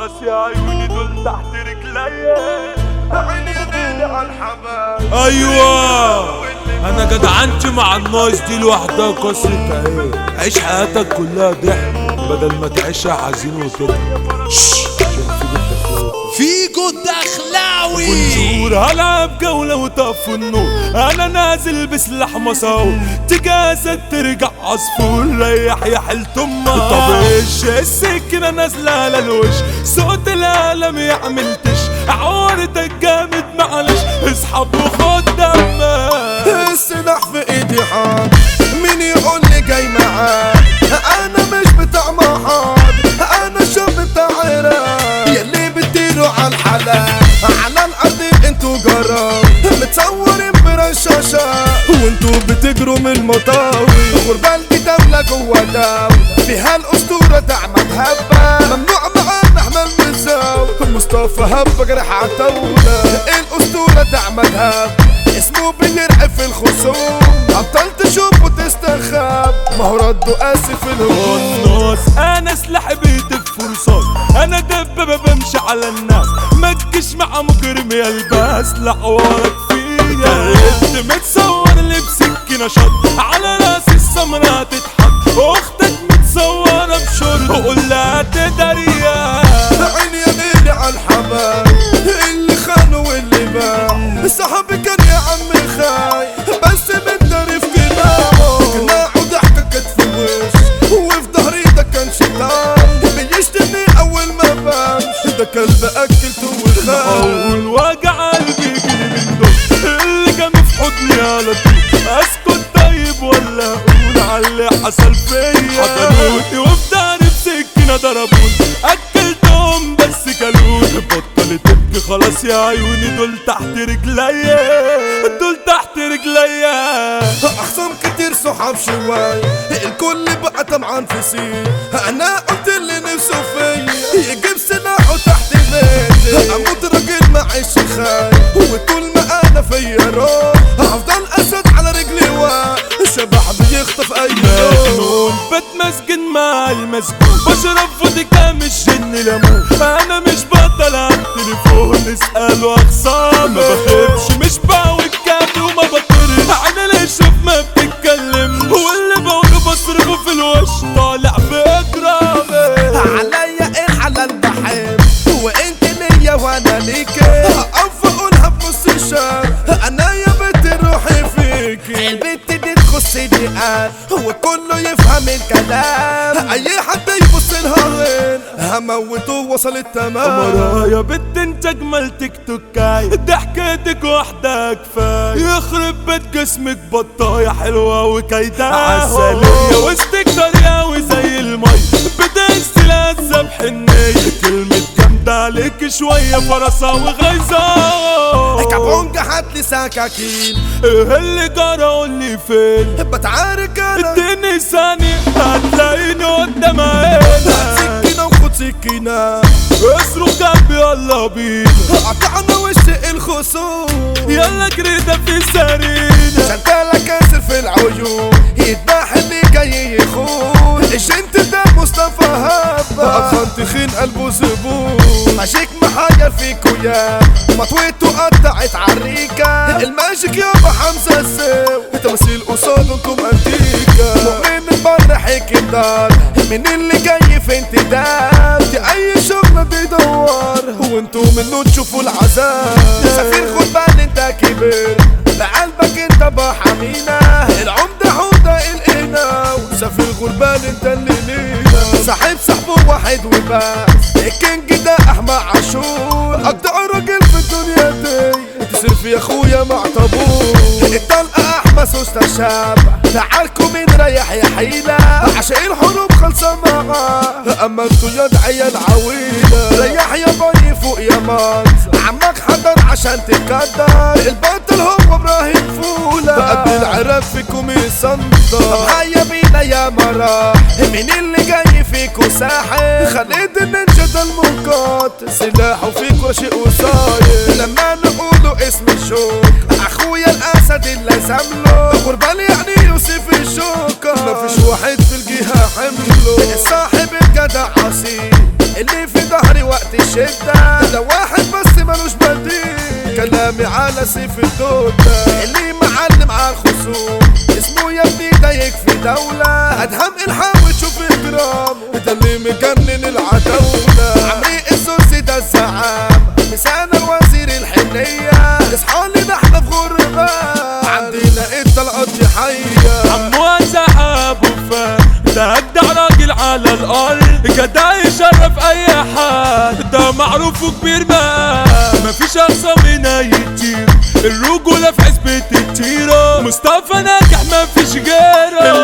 خلاص يا عيوني دول تحت رجليا عيني غيري على الحبايب ايوه انا جدعنت مع الناس دي لوحدها قصة ايه عيش حياتك كلها ضحك بدل ما تعيشها حزين وكده فيجو الدخلاوي بونجور هلعب جولة وطف النور انا نازل بسلاح مساو تجاسد ترجع عصفور ريح يا حلت امك طب ايش السكينة نازلة على الوش صوت العالم يعمل تش عورتك جامد معلش اسحب وخد دمك السلاح في ايدي حاد مين يقول لي جاي معاك انا مش بتاع محاد انا شاب بتاع عراق يلي بتديروا على الحلال على الارض انتوا جرام متصورين برشاشة وانتوا بتجروا من المطاوي غربال دي دولة جوا دولة فيها الاسطورة دعمت هبة ممنوع معانا احنا المساو مصطفى هبة جرح عتاولة الاسطورة دعمت هبة اسمه بيرعب في الخصوم ابطال تشوف وتستخاب ما هو رده قاسي في الهجوم الناس انا سلاح بيدي في رصاص انا دبابة بمشي على الناس ما تجيش مع مجرم يلبس لحوارك فيا انت متصور لي بسكينة شط على راس السمرة تتحط اختك متصورة بشرط قول لها تداريها عيني يا غيري على الحبايب اللي خانوا واللي باع صاحبي كان يا عمي خاي بس متدري في قناعه قناعه ضحكة كتف وش وفي ظهري ده كان شيطان بيشتمني اول ما بمشي ده كلب اكلته وخاي اول وجع قلبي يجيلي من دول اللي كانوا في حضني على طول اسكت طيب ولا اقول على اللي حصل فيا حضنوني وفي داري بسكينه ضربوني اكلتهم بس كلوني بطلت تبكي خلاص يا عيوني دول تحت رجليا دول تحت رجليا اخصام كتير صحاب شواي الكل بقى طمعان في سين انا قلت اللي نفسه فيا يجيب سلاحه تحت بيتي اموت راجل معيش خاي وطول ما انا فيا روح هفضل اسد على رجلي واقف شبح بيخطف اي مجنون يوم بتمسكن مع المسجون بشرب فودكا مش جن ليمون انا مش بطل على التليفون اسألوا اخصام ما بخافش مش بعوج كافي وما بطرش انا ليه شوف ما بتتكلم واللي بقوله بصرفه في الوش طالع باجرامي عليا الحلال بحب وانت ليا وانا ليك اقف اقولها بنص الشهر انا يا بنت روحي فيكي البنت دي تخصني قال وكله يفهم الكلام اي حد يبص لها وين هموته وصل التمام مرايا بنت انت اجمل تيك توكاي ضحكتك واحدة كفاية يخرب بيت جسمك بطاية حلوة وكايدة عسلية وسطك طريقة زي المي بدأت لازة بحنية كلمة جامدة عليك شوية فرصة وغيظة كابونجا هاتلي سكاكين ايه اللي جرى قولي فين بتعارك انا اديني ثانية هتلاقيني قدام عينك سكينة وخد سكينة اصرخ جنبي يلا بينا قطعنا وش الخصوم يلا كريدة في سرينا شنتالة كاسر في العيون يذبح اللي جاي يخون الجنت ده مصطفى هبة أطفال تخين قلبه زبون ماشيك محير فيكو يا مطويته قطعت عريكة الماجيك يابا حمزة السو تمثيل قصاد انتم انتيكا مؤمن من بره حيك الدار من اللي جاي في انتداب دي اي شغل بيدور وانتو منه تشوفوا العذاب سفير خد بال انت كبير بقلبك انت بحمينا العمدة حوضة القنا وسفير غربان انت اللي لينا صاحب صاحبه واحد وبس الكينج ده احمد عاشور اجدع راجل في الدنيا دي تصرف يا اخويا مع طابور الطلقة احمد سوسته شاب تعالكم من ريح يا حيلة عشان الحروب خلصة معاه اما انتوا يا عيال عويلة ريح يا بني فوق يا مات عمك حضر عشان تقدر البطل هو ابراهيم فولة قد العرب فيكم يصندر هيا بينا يا مراح مين اللي جاي فيكو ساحر خليت النينجا ده المقاتل سلاحه فيكو شيء وصاير لما نقوله اسم الشوك اخويا الاسد اللي سامله غربال يعني يوسف الشوكة مفيش واحد في الجهة حمله صاحب الجدع عصير اللي في ظهري وقت الشدة ده واحد بس ملوش بديل كلامي على سيف الدودة اللي معلم على الخصوم اسمه يا ابني ده يكفي دولة ادهم الحاول تشوف اجرامه ده اللي مجنن العتاولة عمري السوسي ده الزعام مسانا الوزير الحنية اصحى لي ده احنا في غربة عندنا انت القضي حية عمو سحاب وفا ده اجدع راجل على الارض جدع يشرف اي حد ده معروف وكبير بقى مفيش اقصى من اي تير الرجولة في حسبة التيرة مصطفى ناجح مفيش غيره